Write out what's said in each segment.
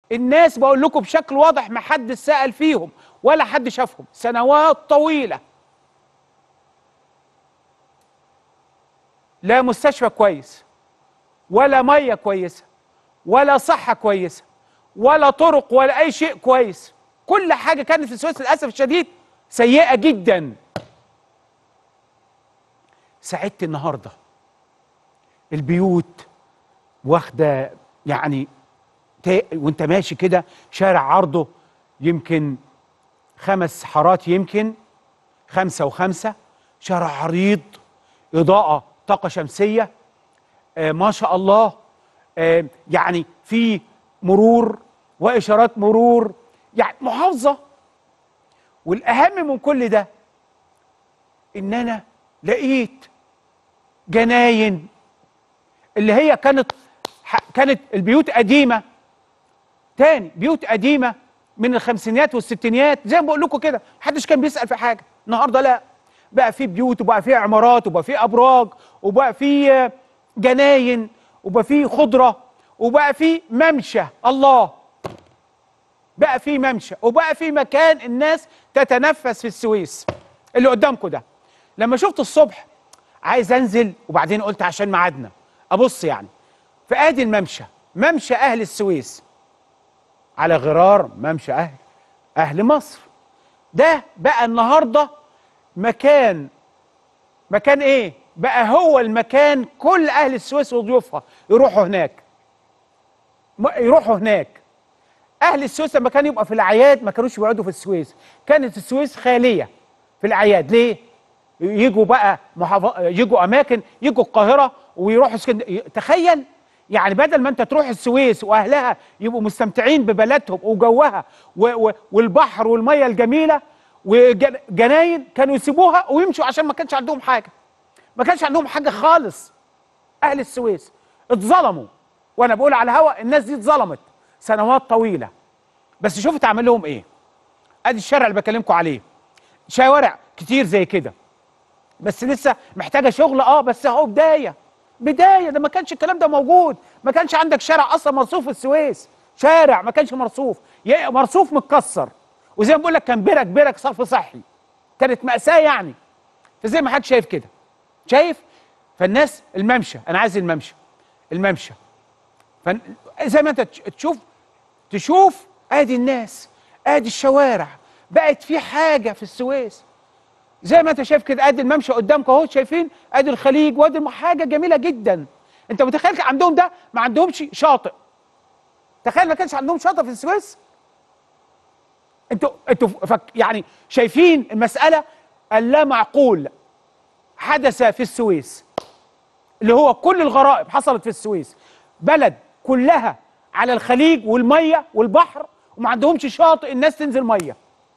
الناس بقول لكم بشكل واضح ما حد سأل فيهم ولا حد شافهم سنوات طويلة لا مستشفى كويس ولا مية كويسة ولا صحة كويسة ولا طرق ولا أي شيء كويس كل حاجة كانت في السويس للأسف الشديد سيئة جدا سعدت النهاردة البيوت واخدة يعني تا- وانت ماشي كده شارع عرضه يمكن خمس حارات يمكن خمسة وخمسة شارع عريض إضاءة طاقة شمسية آه ما شاء الله آه يعني في مرور وإشارات مرور يعني محافظة والأهم من كل ده إن أنا لقيت جناين اللي هي كانت ح- كانت البيوت قديمة تاني بيوت قديمة من الخمسينيات والستينيات زي ما بقول لكم كده محدش كان بيسأل في حاجة النهارده لا بقى في بيوت وبقى في عمارات وبقى في أبراج وبقى في آه، جناين وبقى في خضرة وبقى في ممشى الله بقى في ممشى وبقى في مكان الناس تتنفس في السويس اللي قدامكم ده لما شفت الصبح عايز انزل وبعدين قلت عشان ميعادنا ابص يعني فادي الممشى ممشى اهل السويس على غرار ممشى اهل اهل مصر ده بقى النهارده مكان مكان ايه بقى هو المكان كل اهل السويس وضيوفها يروحوا هناك م- يروحوا هناك اهل السويس لما كانوا يبقى في الاعياد ما كانوش بيقعدوا في السويس كانت السويس خاليه في الاعياد ليه يجوا بقى محافظ... يجوا اماكن يجوا القاهره ويروحوا اسكندريه تخيل يعني بدل ما انت تروح السويس واهلها يبقوا مستمتعين ببلدهم وجوها و... و... والبحر والميه الجميله وجناين كانوا يسيبوها ويمشوا عشان ما كانش عندهم حاجه ما كانش عندهم حاجه خالص اهل السويس اتظلموا وانا بقول على الهوا الناس دي اتظلمت سنوات طويله بس شوف اتعمل لهم ايه ادي الشارع اللي بكلمكم عليه شوارع كتير زي كده بس لسه محتاجه شغل اه بس اهو بدايه بدايه ده ما كانش الكلام ده موجود ما كانش عندك شارع اصلا مرصوف في السويس شارع ما كانش مرصوف يا مرصوف متكسر وزي ما بقول لك كان برك برك صرف صحي كانت مأساة يعني فزي ما حد شايف كده شايف فالناس الممشى انا عايز الممشى الممشى فن... زي ما انت تش- تشوف تشوف ادي الناس ادي الشوارع بقت في حاجه في السويس زي ما انت شايف كده ادي الممشى قدامك اهو شايفين ادي الخليج وادي الم- حاجه جميله جدا انت متخيل كان عندهم ده ما عندهمش شاطئ تخيل ما كانش عندهم شاطئ في السويس انتوا انتوا فك يعني شايفين المساله اللا معقول حدث في السويس اللي هو كل الغرائب حصلت في السويس بلد كلها على الخليج والميه والبحر وما عندهمش شاطئ الناس تنزل ميه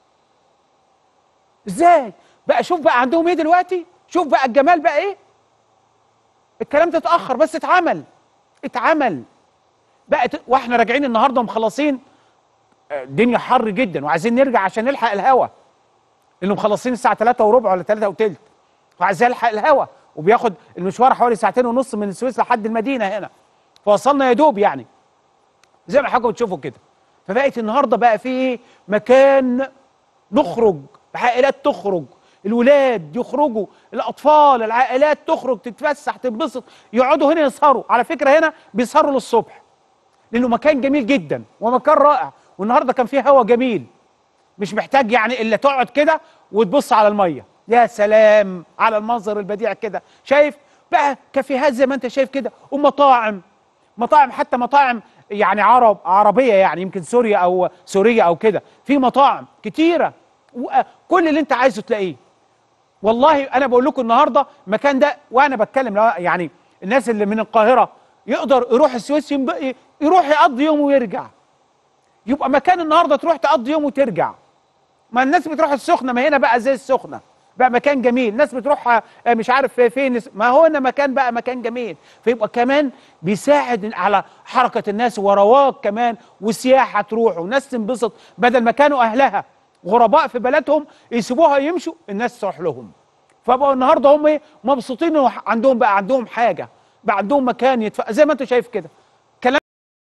ازاي بقى شوف بقى عندهم ايه دلوقتي شوف بقى الجمال بقى ايه الكلام ده اتاخر بس اتعمل اتعمل بقت واحنا راجعين النهارده مخلصين آه، الدنيا حر جدا وعايزين نرجع عشان نلحق الهوا لانه مخلصين الساعه 3 وربع ولا 3 وثلث وعايز يلحق الهوا وبياخد المشوار حوالي ساعتين ونص من السويس لحد المدينه هنا فوصلنا يا دوب يعني زي ما حضراتكم بتشوفوا كده فبقت النهارده بقى في ايه مكان نخرج عائلات تخرج الولاد يخرجوا الاطفال العائلات تخرج تتفسح تنبسط يقعدوا هنا يسهروا على فكره هنا بيسهروا للصبح لانه مكان جميل جدا ومكان رائع والنهارده كان فيه هوا جميل مش محتاج يعني الا تقعد كده وتبص على الميه يا سلام على المنظر البديع كده شايف بقى كافيهات زي ما انت شايف كده ومطاعم مطاعم حتى مطاعم يعني عرب عربيه يعني يمكن سوريا او سوريا او كده في مطاعم كتيره وكل اللي انت عايزه تلاقيه والله انا بقول لكم النهارده المكان ده وانا بتكلم لو- يعني الناس اللي من القاهره يقدر يروح السويس ينب- يروح يقضي يوم ويرجع يبقى مكان النهارده تروح تقضي يوم وترجع ما الناس بتروح السخنه ما هنا بقى زي السخنه بقى مكان جميل الناس بتروح آه، مش عارف فين ما هو هنا مكان بقى مكان جميل فيبقى كمان بيساعد على حركه الناس ورواق كمان وسياحه تروح وناس تنبسط بدل ما كانوا اهلها غرباء في بلدهم يسيبوها يمشوا الناس تروح لهم فبقوا النهارده هم ايه مبسوطين إنه عندهم بقى عندهم حاجه بقى عندهم مكان يتف... زي ما انت شايف كده